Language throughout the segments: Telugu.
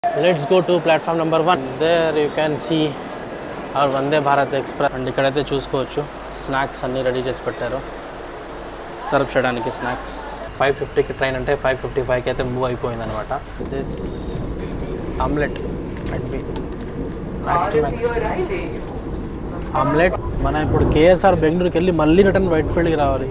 let's go to platform number one there you can see our Vande Bharat Express and ఇక్కడైతే చూసుకోవచ్చు స్నాక్స్ అన్నీ రెడీ చేసి పెట్టారు సర్వ్ చేయడానికి స్నాక్స్ ఫైవ్ ఫిఫ్టీకి ట్రైన్ అంటే ఫైవ్ ఫిఫ్టీ ఫైవ్కి అయితే మూవ్ అయిపోయింది అనమాట this omelette and B max to max omelette మనం ఇప్పుడు కేఎస్ఆర్ బెంగళూరుకి వెళ్ళి మళ్ళీ రిటర్న్ వైట్ ఫీల్డ్కి రావాలి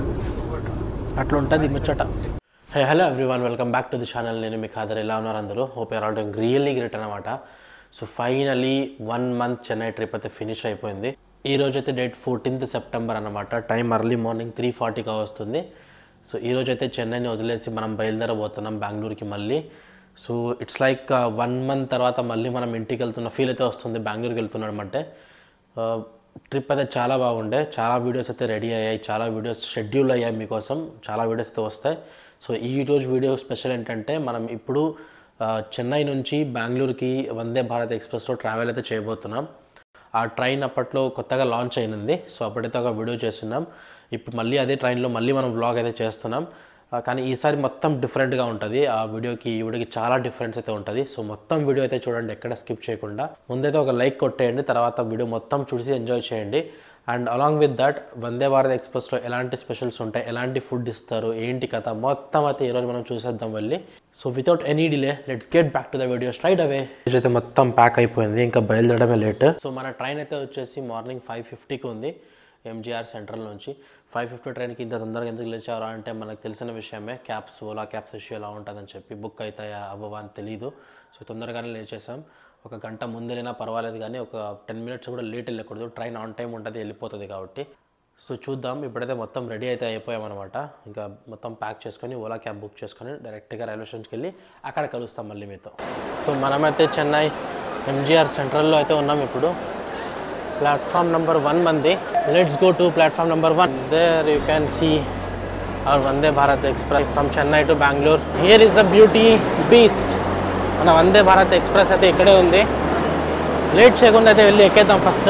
అట్లా ఉంటుంది ముచ్చట hey hello everyone welcome back to the channel నేను మీ ఖాదర్ ఎలా ఉన్నారు అందరూ hope are all doing really great అనమాట so finally one month Chennai trip అయితే ఫినిష్ అయిపోయింది ఈ రోజు అయితే డేట్ ఫోర్టీన్త్ సెప్టెంబర్ అనమాట టైం అర్లీ మార్నింగ్ త్రీ ఫార్టీగా వస్తుంది సో ఈ రోజు అయితే చెన్నైని వదిలేసి మనం బయలుదేరబోతున్నాం బెంగళూరుకి మళ్ళీ so it's like one month తర్వాత మళ్ళీ మనం ఇంటికి వెళ్తున్న ఫీల్ అయితే వస్తుంది బెంగళూరుకి వెళ్తున్నాం అంటే ట్రిప్ అయితే చాలా బాగుండే చాలా వీడియోస్ అయితే రెడీ అయ్యాయి చాలా వీడియోస్ షెడ్యూల్ అయ్యాయి మీకోసం చాలా వీడియోస్ అయితే వస్తాయి సో ఈ రోజు వీడియో స్పెషల్ ఏంటంటే మనం ఇప్పుడు ఆ, చెన్నై నుంచి బెంగళూరుకి వందే భారత్ ఎక్స్ప్రెస్లో ట్రావెల్ అయితే చేయబోతున్నాం ఆ ట్రైన్ అప్పట్లో కొత్తగా లాంచ్ అయినది సో అప్పుడైతే ఒక వీడియో చేస్తున్నాం ఇప్పుడు మళ్ళీ అదే ట్రైన్లో మళ్ళీ మనం వ్లాగ్ అయితే చేస్తున్నాం ఆ, కానీ ఈసారి మొత్తం డిఫరెంట్గా ఉంటుంది ఆ వీడియోకి ఈ వీడియోకి చాలా డిఫరెన్స్ అయితే ఉంటుంది సో మొత్తం వీడియో అయితే చూడండి ఎక్కడ స్కిప్ చేయకుండా ముందైతే ఒక లైక్ కొట్టేయండి తర్వాత వీడియో మొత్తం చూసి ఎంజాయ్ చేయండి and along with that Vande Bharat ఎక్స్ప్రెస్లో ఎలాంటి స్పెషల్స్ ఉంటాయి ఎలాంటి ఫుడ్ ఇస్తారు ఏంటి కథ మొత్తం అయితే ఈరోజు మనం చూసేద్దాం వెళ్ళి so without any delay let's get back to the video straight away అయితే మొత్తం ప్యాక్ అయిపోయింది ఇంకా బయలుదేరడమే లేట్ సో మన ట్రైన్ అయితే వచ్చేసి మార్నింగ్ ఫైవ్ ఫిఫ్టీకి ఉంది ఎంజీఆర్ సెంట్రల్ నుంచి ఫైవ్ ఫిఫ్టీ ట్రైన్కి ఇంత తొందరగా ఎందుకు లేచారా అంటే మనకు తెలిసిన విషయమే క్యాబ్స్ ఓలా క్యాబ్స్ ఇష్యూ ఎలా ఉంటుందని చెప్పి బుక్ అవుతాయా అవ్వవా అని తెలీదు సో తొందరగానే లేచేసాం ఒక గంట ముందు వెళ్ళినా పర్వాలేదు కానీ ఒక టెన్ మినిట్స్ కూడా లేట్ వెళ్ళకూడదు ట్రైన్ ఆన్ టైం ఉంటుంది వెళ్ళిపోతుంది కాబట్టి సో చూద్దాం ఇప్పుడైతే మొత్తం రెడీ అయితే అయిపోయామన్నమాట ఇంకా మొత్తం ప్యాక్ చేసుకొని ఓలా క్యాబ్ బుక్ చేసుకొని డైరెక్ట్గా రైల్వే స్టేషన్కి వెళ్ళి అక్కడ కలుస్తాం మళ్ళీ మీతో సో మనమైతే చెన్నై ఎంజీఆర్ సెంట్రల్లో అయితే ఉన్నాం ఇప్పుడు ప్లాట్ఫామ్ నెంబర్ వన్ మంది let's go to platform number one there you can see our Vande Bharat Express from Chennai to Bengaluru here is the beauty beast మన వందే భారత్ ఎక్స్ప్రెస్ అయితే ఇక్కడే ఉంది లేట్ చేయకుండా అయితే వెళ్ళి ఎక్కేద్దాం ఫస్ట్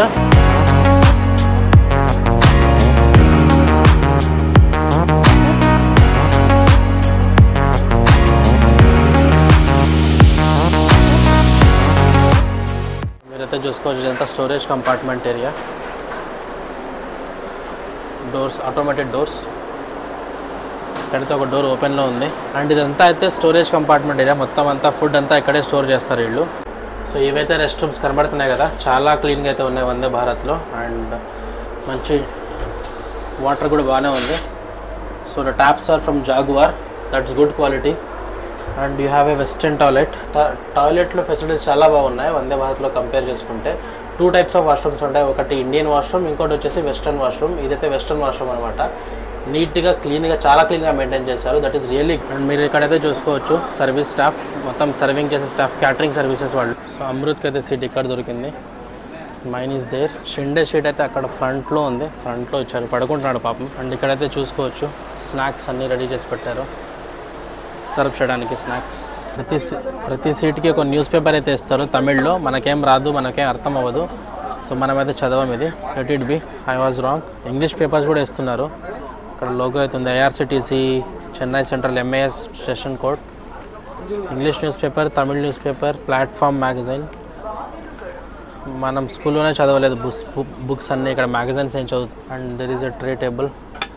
మీరైతే చూసుకోవచ్చు ఇదంతా storage compartment area doors automated doors ఇక్కడైతే ఒక డోర్ ఓపెన్లో ఉంది అండ్ ఇదంతా అయితే స్టోరేజ్ కంపార్ట్మెంట్ ఏరియా మొత్తం అంతా ఫుడ్ అంతా ఇక్కడే స్టోర్ చేస్తారు వీళ్ళు సో ఇవైతే రెస్ట్ రూమ్స్ కనబడుతున్నాయి కదా చాలా క్లీన్గా అయితే ఉన్నాయి వందే భారత్లో అండ్ మంచి వాటర్ కూడా బాగానే ఉంది so the taps are from Jaquar that's good quality and you have a western toilet టాయిలెట్లో ఫెసిలిటీస్ చాలా బాగున్నాయి వందే భారత్లో కంపేర్ చేసుకుంటే టూ టైప్స్ ఆఫ్ వాష్రూమ్స్ ఉంటాయి ఒకటి ఇండియన్ వాష్రూమ్ ఇంకోటి వచ్చేసి వెస్టర్న్ వాష్రూమ్ ఇదైతే వెస్టర్న్ వాష్రూమ్ అనమాట నీట్గా క్లీన్గా చాలా క్లీన్గా మెయింటైన్ చేశారు దట్ ఈస్ రియల్లీ అండ్ మీరు ఇక్కడైతే చూసుకోవచ్చు సర్వీస్ స్టాఫ్ మొత్తం సర్వింగ్ చేసే స్టాఫ్ క్యాటరింగ్ సర్వీసెస్ వాళ్ళు సో అమృత్కి అయితే సీట్ ఇక్కడ దొరికింది mine is there Shinde seat అయితే అక్కడ ఫ్రంట్లో ఉంది ఫ్రంట్లో ఇచ్చారు పడుకుంటున్నాడు పాపం అండ్ ఇక్కడైతే చూసుకోవచ్చు స్నాక్స్ అన్నీ రెడీ చేసి పెట్టారు సర్వ్ చేయడానికి స్నాక్స్ ప్రతి సీ- ప్రతి సీట్కి ఒక న్యూస్ పేపర్ అయితే ఇస్తారు తమిళ్లో మనకేం రాదు మనకేం అర్థం అవ్వదు సో మనమైతే చదవం ఇది let it be I was wrong English papers కూడా ఇస్తున్నారు ఇక్కడ లోగో అయితే ఉంది IRCTC Chennai central MAS station code English news paper Tamil news paper platform magazine మనం స్కూల్లోనే చదవలేదు బుక్స్ బుక్స్ అన్నీ ఇక్కడ మ్యాగజైన్స్ ఏం చదువు and there is a tray table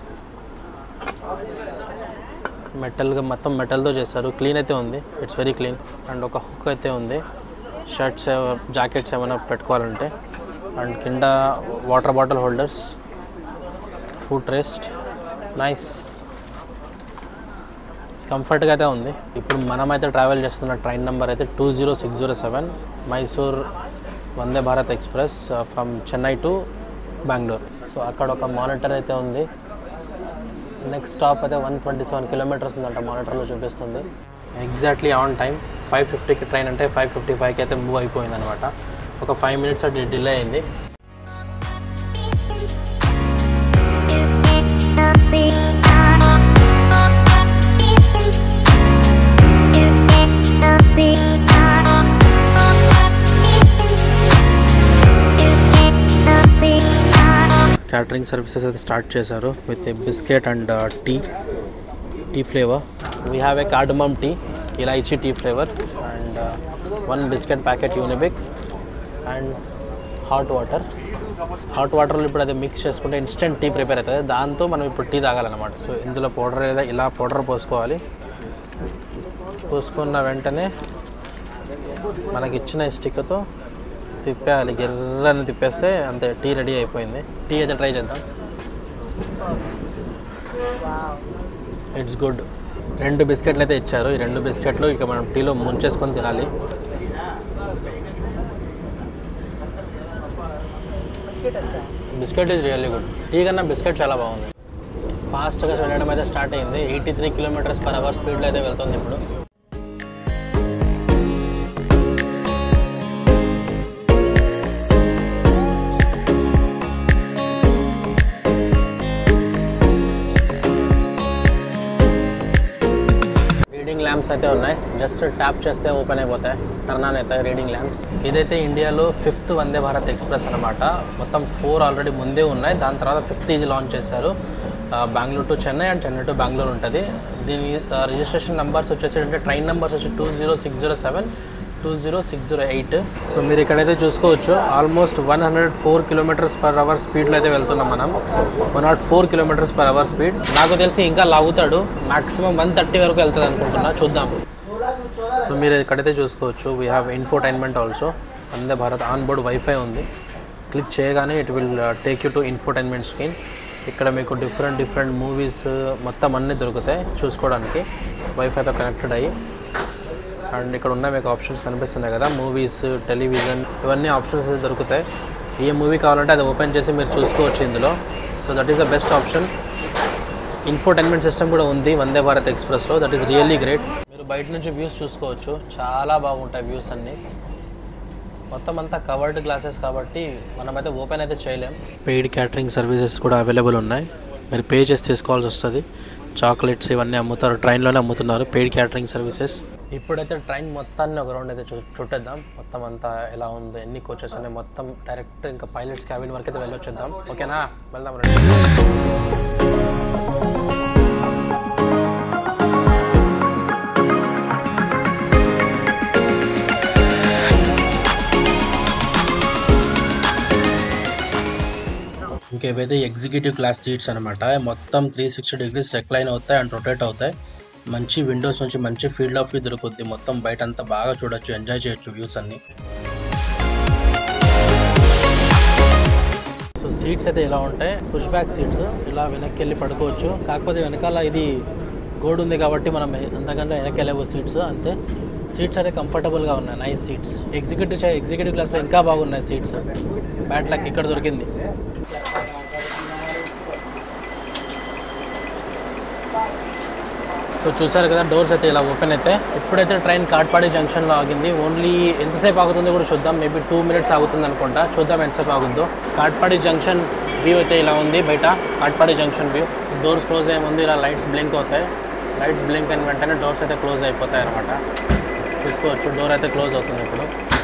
మెటల్గా మొత్తం మెటల్తో చేస్తారు క్లీన్ అయితే ఉంది ఇట్స్ వెరీ క్లీన్ అండ్ ఒక హుక్ అయితే ఉంది షర్ట్స్ జాకెట్స్ ఏమైనా పెట్టుకోవాలంటే అండ్ కింద water bottle holders food rest nice కంఫర్ట్గా అయితే ఉంది ఇప్పుడు మనమైతే ట్రావెల్ చేస్తున్న ట్రైన్ నెంబర్ అయితే two zero six zero seven Mysore Vande Bharat Express from Chennai to Bengaluru so అక్కడ ఒక మానిటర్ అయితే ఉంది నెక్స్ట్ స్టాప్ అయితే వన్ ట్వంటీ సెవెన్ కిలోమీటర్స్ ఉందంట మానిటర్లో చూపిస్తుంది ఎగ్జాక్ట్లీ ఆన్ టైం ఫైవ్ ఫిఫ్టీకి ట్రైన్ అంటే ఫైవ్ ఫిఫ్టీ ఫైవ్కి అయితే మూవ్ అయిపోయింది అనమాట ఒక ఫైవ్ మినిట్స్ అది డిలే అయింది క్యాటరింగ్ సర్వీసెస్ అయితే స్టార్ట్ చేశారు with biscuit and tea tea flavour we have a cardamom tea elaichi tea flavour and one biscuit packet Unibic and hot water hot వాటర్లో ఇప్పుడు అది మిక్స్ చేసుకుంటే ఇన్స్టెంట్ టీ ప్రిపేర్ అవుతుంది దాంతో మనం ఇప్పుడు టీ తాగాలన్నమాట సో ఇందులో పౌడర్ లేదా ఇలా పౌడర్ పోసుకోవాలి పోసుకున్న వెంటనే మనకి ఇచ్చిన స్టిక్తో తిప్పేయాలి గిర్రని తిప్పేస్తే అంతే టీ రెడీ అయిపోయింది టీ అయితే ట్రై చేద్దాం ఇట్స్ గుడ్ రెండు బిస్కెట్లు అయితే ఇచ్చారు ఈ రెండు బిస్కెట్లు ఇక మనం టీలో ముంచేసుకొని తినాలి biscuit is really good tea కన్నా బిస్కెట్ చాలా బాగుంది ఫాస్ట్గా వెళ్ళడం అయితే స్టార్ట్ అయింది eighty three kilometres per hour స్పీడ్లో అయితే వెళ్తుంది ఇప్పుడు రీడింగ్ ల్యాంప్స్ అయితే ఉన్నాయి జస్ట్ ట్యాప్ చేస్తే ఓపెన్ అయిపోతాయి టర్న్ ఆన్ అవుతాయి రీడింగ్ ల్యాంప్స్ ఇదైతే ఇండియాలో ఫిఫ్త్ వందే భారత్ ఎక్స్ప్రెస్ అనమాట మొత్తం ఫోర్ ఆల్రెడీ ముందే ఉన్నాయి దాని తర్వాత ఫిఫ్త్ ఇది లాంచ్ చేశారు ఆ, Bengaluru to Chennai and Chennai to Bengaluru ఉంటుంది దీని ఆ, రిజిస్ట్రేషన్ నెంబర్స్ వచ్చేసి అంటే ట్రైన్ నెంబర్స్ వచ్చి two zero six zero seven two zero six zero eight so మీరు ఇక్కడైతే చూసుకోవచ్చు almost one hundred four kilometres per hour స్పీడ్లో అయితే వెళ్తున్నాం మనం one nought four kilometres per hour speed నాకు తెలిసి ఇంకా లాగుతాడు మాక్సిమం వన్ థర్టీ వరకు వెళ్తుంది అనుకుంటున్నా చూద్దాం సో మీరు ఇక్కడైతే చూసుకోవచ్చు we have infotainment also Vande Bharat on board wifi ఉంది క్లిక్ చేయగానే it will take you to infotainment screen ఇక్కడ మీకు డిఫరెంట్ డిఫరెంట్ మూవీస్ మొత్తం అన్నీ దొరుకుతాయి చూసుకోవడానికి వైఫైతో కనెక్టెడ్ అయ్యి అండ్ ఇక్కడ ఉన్న మీకు ఆప్షన్స్ కనిపిస్తున్నాయి కదా మూవీస్ టెలివిజన్ ఇవన్నీ ఆప్షన్స్ అయితే దొరుకుతాయి ఏ మూవీ కావాలంటే అది ఓపెన్ చేసి మీరు చూసుకోవచ్చు ఇందులో so that is the best option infotainment system కూడా ఉంది వందే భారత్ ఎక్స్ప్రెస్లో దట్ ఈస్ రియల్లీ గ్రేట్ మీరు బయట నుంచి వ్యూస్ చూసుకోవచ్చు చాలా బాగుంటాయి వ్యూస్ అన్నీ మొత్తం అంతా కవర్డ్ గ్లాసెస్ కాబట్టి మనమైతే ఓపెన్ అయితే చేయలేం పెయిడ్ క్యాటరింగ్ సర్వీసెస్ కూడా అవైలబుల్ ఉన్నాయి మీరు పే చేసి తీసుకోవాల్సి వస్తుంది చాక్లెట్స్ ఇవన్నీ అమ్ముతారు ట్రైన్లోనే అమ్ముతున్నారు పెయిడ్ క్యాటరింగ్ సర్వీసెస్ ఇప్పుడైతే ట్రైన్ మొత్తాన్ని ఒక రౌండ్ అయితే చూ చుట్టేద్దాం మొత్తం అంతా ఎలా ఉంది ఎన్ని కోచెస్ ఉన్నాయి మొత్తం డైరెక్ట్ ఇంకా పైలట్స్ క్యాబిన్ వరకు అయితే వెళ్ళొచ్చేద్దాం ఓకేనా వెళ్దాం రండి ఇంకేవైతే ఎగ్జిక్యూటివ్ క్లాస్ సీట్స్ అనమాట మొత్తం త్రీ సిక్స్టీ డిగ్రీస్ రెక్లైన్ అవుతాయి అండ్ రొటేట్ అవుతాయి మంచి విండోస్ నుంచి మంచి ఫీల్డ్ ఆఫ్ వ్యూ దొరుకుద్ది మొత్తం బయట అంతా బాగా చూడొచ్చు ఎంజాయ్ చేయొచ్చు వ్యూస్ అన్ని సో సీట్స్ అయితే ఇలా ఉంటాయి పుష్ బ్యాక్ సీట్స్ ఇలా వెనక్కి వెళ్ళి పడుకోవచ్చు కాకపోతే వెనకాల ఇది గోడ్ ఉంది కాబట్టి మనం అంతకన్నా వెనక్కి వెళ్ళవు సీట్స్ అంతే సీట్స్ అయితే కంఫర్టబుల్గా ఉన్నాయి నైస్ సీట్స్ ఎగ్జిక్యూటివ్ ఎగ్జిక్యూటివ్ క్లాస్లో ఇంకా బాగున్నాయి సీట్స్ బ్యాట్ లక్ ఇక్కడ దొరికింది సో చూసారు కదా డోర్స్ అయితే ఇలా ఓపెన్ అయితే ఇప్పుడైతే ట్రైన్ కాట్పాడి జంక్షన్లో ఆగింది ఓన్లీ ఎంతసేపు ఆగుతుందో కూడా చూద్దాం మేబీ టూ మినిట్స్ ఆగుతుంది అనుకుంటా చూద్దాం ఎంతసేపు ఆగుద్దో కాట్పాడి జంక్షన్ వ్యూ అయితే ఇలా ఉంది బయట Katpadi junction view doors close అయ్యే ముందు ఇలా లైట్స్ బ్లింక్ అవుతాయి లైట్స్ బ్లింక్ అయిన వెంటనే డోర్స్ అయితే క్లోజ్ అయిపోతాయి అనమాట చూసుకోవచ్చు డోర్ అయితే క్లోజ్ అవుతుంది ఇప్పుడు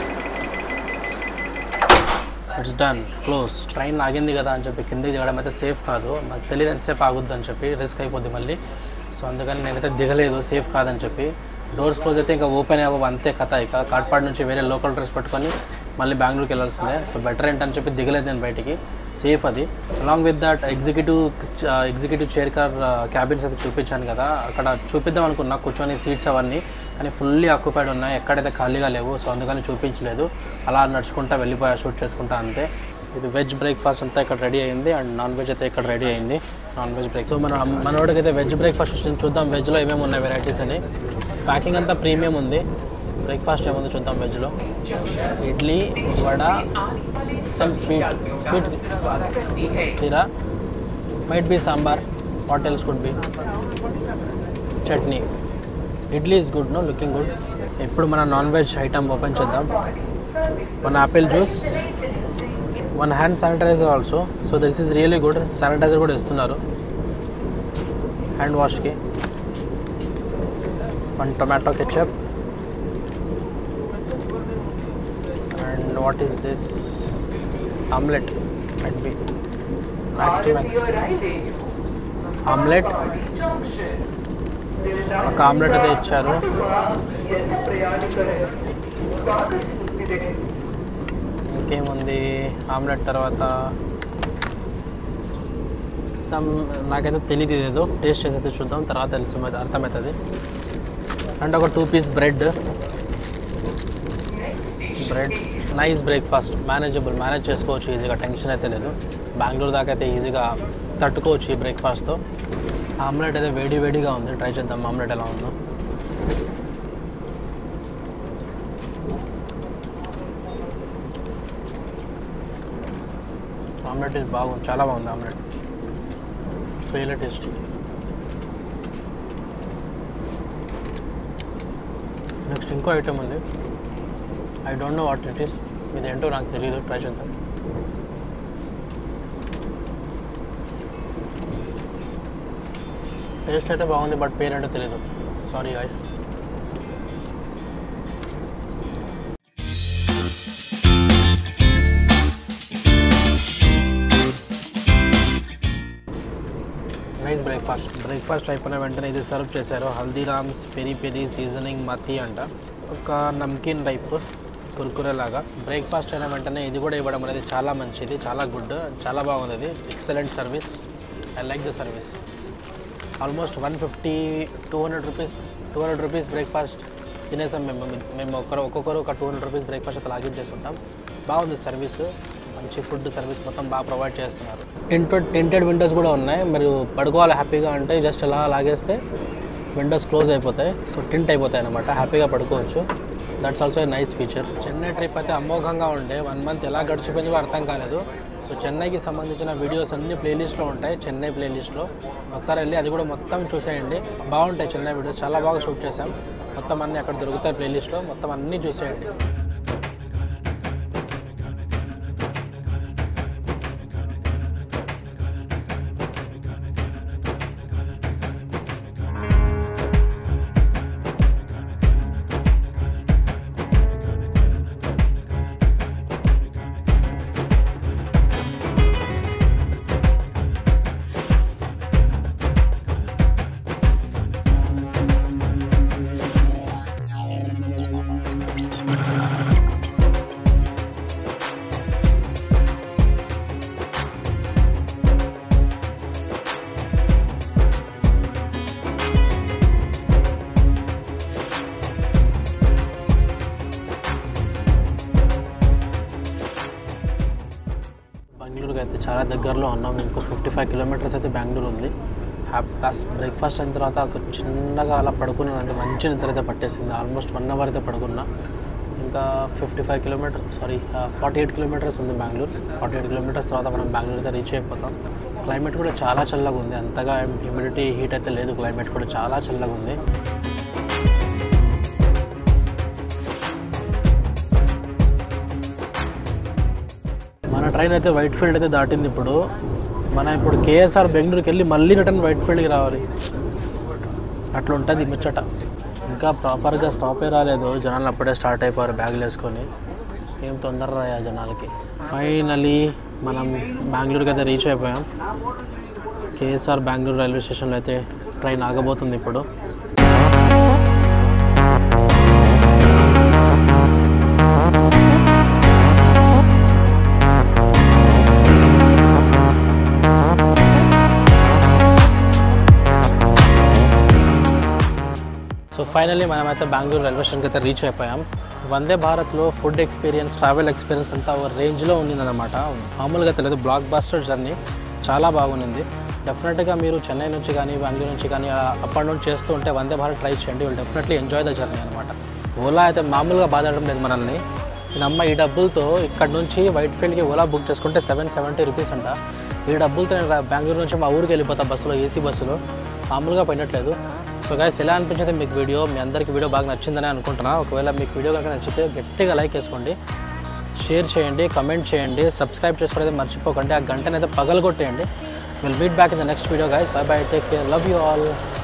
ఇట్స్ డన్ క్లోజ్ ట్రైన్ ఆగింది కదా అని చెప్పి కిందకి దిగడం అయితే సేఫ్ కాదు నాకు తెలియదు ఎంతసేపు ఆగుద్ది అని చెప్పి రిస్క్ అయిపోద్ది మళ్ళీ సో అందుకని నేనైతే దిగలేదు సేఫ్ కాదని చెప్పి డోర్స్ క్లోజ్ అయితే ఇంకా ఓపెన్ అవ్వవు అంతే కథ ఇక కాట్పాడ్ నుంచి వేరే లోకల్ డ్రెస్ పట్టుకొని మళ్ళీ బెంగళూరుకి వెళ్ళాల్సిందే సో బెటర్ ఏంటని చెప్పి దిగలేదు నేను బయటికి సేఫ్ అది along with that executive executive chair car cabins అయితే చూపించాను కదా అక్కడ చూపిద్దాం అనుకున్నా కూర్చొని సీట్స్ అవన్నీ కానీ ఫుల్లీ ఆక్యుపైడ్ ఉన్నాయి ఎక్కడైతే ఖాళీగా లేవు సో అందుకని చూపించలేదు అలా నడుచుకుంటా వెళ్ళిపోయా షూట్ చేసుకుంటా అంతే ఇది వెజ్ బ్రేక్ఫాస్ట్ అంతా ఇక్కడ రెడీ అయింది అండ్ నాన్ వెజ్ అయితే ఇక్కడ రెడీ అయింది నాన్ వెజ్ బ్రేక్ సో మన మనోడికి అయితే వెజ్ బ్రేక్ఫాస్ట్ వచ్చింది చూద్దాం వెజ్లో ఏమేమి ఉన్నాయి వెరైటీస్ అని ప్యాకింగ్ అంతా ప్రీమియం ఉంది బ్రేక్ఫాస్ట్ ఏముంది చూద్దాం వెజ్లో idli vada some sweet sweet sheera might be sambar what else could be chutney idli is good no looking good ఇప్పుడు మన నాన్ వెజ్ ఐటమ్ ఓపెన్ చేద్దాం one apple juice one hand sanitizer also so this is really good sanitizer కూడా ఇస్తున్నారు హ్యాండ్ వాష్కి one tomato ketchup and what is this omelette might be max to max omelette ఒక ఆమ్లెట్ అయితే ఇచ్చారు ఇంకేముంది ఆమ్లెట్ తర్వాత సమ్ నాకైతే తెలియదు ఇదేదో టేస్ట్ చేసి చూద్దాం తర్వాత తెలుసు మరి అర్థమవుతుంది అండ్ ఒక two piece bread bread nice breakfast manageable manage చేసుకోవచ్చు ఈజీగా టెన్షన్ అయితే లేదు బెంగళూరు దాకా అయితే ఈజీగా తట్టుకోవచ్చు ఈ బ్రేక్ఫాస్ట్తో ఆమ్లెట్ అయితే వేడి వేడిగా ఉంది ట్రై చేద్దాం ఆమ్లెట్ ఎలా ఉందో ఆమ్లెట్ ఇస్ బాగుంది చాలా బాగుంది omelette it's really tasty next ఇంకో ఐటమ్ ఉంది I don't know what it is ఇది ఏంటో నాకు తెలియదు ట్రై చేద్దాం టేస్ట్ అయితే బాగుంది బట్ పేరేంటో తెలియదు sorry guys nice breakfast breakfast అయిపోయిన వెంటనే ఇది సర్వ్ చేశారు హల్దీరామ్స్ పెరి పెరి సీజనింగ్ మతి అంట ఒక నమ్కీన్ టైప్ కుర్కురే లాగా బ్రేక్ఫాస్ట్ అయిన వెంటనే ఇది కూడా ఇవ్వడం అనేది చాలా మంచిది చాలా గుడ్ చాలా బాగుంది ఇది excellent service I like the service almost one fifty two hundred rupees two hundred rupees breakfast తినేసాం మేము మేము ఒక్కరు ఒక్కొక్కరు ఒక టూ హండ్రెడ్ రూపీస్ బ్రేక్ఫాస్ట్ అయితే లాగించేస్తుంటాం బాగుంది సర్వీస్ మంచి ఫుడ్ సర్వీస్ మొత్తం బాగా ప్రొవైడ్ చేస్తున్నారు టెంటెడ్ టెంటెడ్ విండోస్ కూడా ఉన్నాయి మీరు పడుకోవాలి హ్యాపీగా అంటే జస్ట్ అలా లాగేస్తే విండోస్ క్లోజ్ అయిపోతాయి సో టింట్ అయిపోతాయి అనమాట హ్యాపీగా పడుకోవచ్చు that's also a nice feature Chennai trip అయితే అమోఘంగా ఉండే వన్ మంత్ ఎలా గడిచిపోయిందో అర్థం కాలేదు సో చెన్నైకి సంబంధించిన వీడియోస్ అన్ని ప్లేలిస్ట్లో ఉంటాయి చెన్నై ప్లేలిస్ట్లో ఒకసారి వెళ్ళి అది కూడా మొత్తం చూసేయండి బాగుంటాయి చెన్నై వీడియోస్ చాలా బాగా షూట్ చేసాం మొత్తం అన్నీ అక్కడ దొరుకుతాయి ప్లేలిస్ట్లో మొత్తం అన్నీ చూసేయండి బెంగళూరుకి అయితే చాలా దగ్గరలో ఉన్నాం ఇంకో ఫిఫ్టీ ఫైవ్ కిలోమీటర్స్ అయితే బెంగళూరు ఉంది హ్యాపీ కాస్త బ్రేక్ఫాస్ట్ అయిన తర్వాత ఒక చిన్నగా అలా పడుకున్నాను అంటే మంచి నిద్ర అయితే పట్టేసింది ఆల్మోస్ట్ వన్ అవర్ అయితే పడుకున్నా ఇంకా fifty five kilometer sorry forty eight kilometers ఉంది బెంగళూరు ఫార్టీ ఎయిట్ కిలోమీటర్స్ తర్వాత మనం బెంగళూరు అయితే రీచ్ అయిపోతాం క్లైమేట్ కూడా చాలా చల్లగా ఉంది అంతగా హ్యూమిడిటీ హీట్ అయితే లేదు క్లైమేట్ కూడా చాలా చల్లగా ఉంది మన ట్రైన్ అయితే వైట్ ఫీల్డ్ అయితే దాటింది ఇప్పుడు మనం ఇప్పుడు కేఎస్ఆర్ బెంగళూరుకి వెళ్ళి మళ్ళీ రిటర్న్ వైట్ ఫీల్డ్కి రావాలి అట్లా ఉంటుంది ముచ్చట ఇంకా ప్రాపర్గా స్టాపే రాలేదు జనాలు అప్పుడే స్టార్ట్ అయిపోయారు బ్యాగులు వేసుకొని ఏం తొందర రాయా జనాలకి ఫైనలీ మనం బెంగళూరుకి అయితే రీచ్ అయిపోయాం కేఎస్ఆర్ బెంగళూరు రైల్వే స్టేషన్లో అయితే ట్రైన్ ఆగబోతుంది ఇప్పుడు సో ఫైనల్లీ మనమైతే బెంగళూరు రైల్వే స్టేషన్కి అయితే రీచ్ అయిపోయాం వందే భారత్లో ఫుడ్ ఎక్స్పీరియన్స్ ట్రావెల్ ఎక్స్పీరియన్స్ అంతా ఒక రేంజ్లో ఉండిందన్నమాట మామూలుగా తెలియదు బ్లాక్ బాస్టర్ జర్నీ చాలా బాగుంది డెఫినెట్గా మీరు చెన్నై నుంచి కానీ బెంగళూరు నుంచి కానీ అప్ అండ్ డౌన్ చేస్తూ ఉంటే వందే భారత్ ట్రై చేయండి will definitely enjoy the journey అనమాట ఓలా అయితే మామూలుగా బాధపడడం లేదు మనల్ని నమ్మ ఈ డబ్బులతో ఇక్కడ నుంచి వైట్ ఫీల్డ్కి ఓలా బుక్ చేసుకుంటే సెవెన్ సెవెంటీ రూపీస్ అంట ఈ డబ్బులతో నేను రా- బెంగళూరు నుంచి మా ఊరికి వెళ్ళిపోతా బస్సులో ఏసీ బస్సులో మామూలుగా పోయినట్లేదు సో గైస్ ఎలా అనిపించింది మీకు వీడియో మీ అందరికీ వీడియో బాగా నచ్చిందని అనుకుంటున్నా ఒకవేళ మీకు వీడియో కనుక నచ్చితే గట్టిగా లైక్ వేసుకోండి షేర్ చేయండి కమెంట్ చేయండి సబ్స్క్రైబ్ చేసుకోవడం మర్చిపోకండి ఆ గంటనైతే పగలగొట్టేయండి will meet back in the next video guys bye bye take care love you all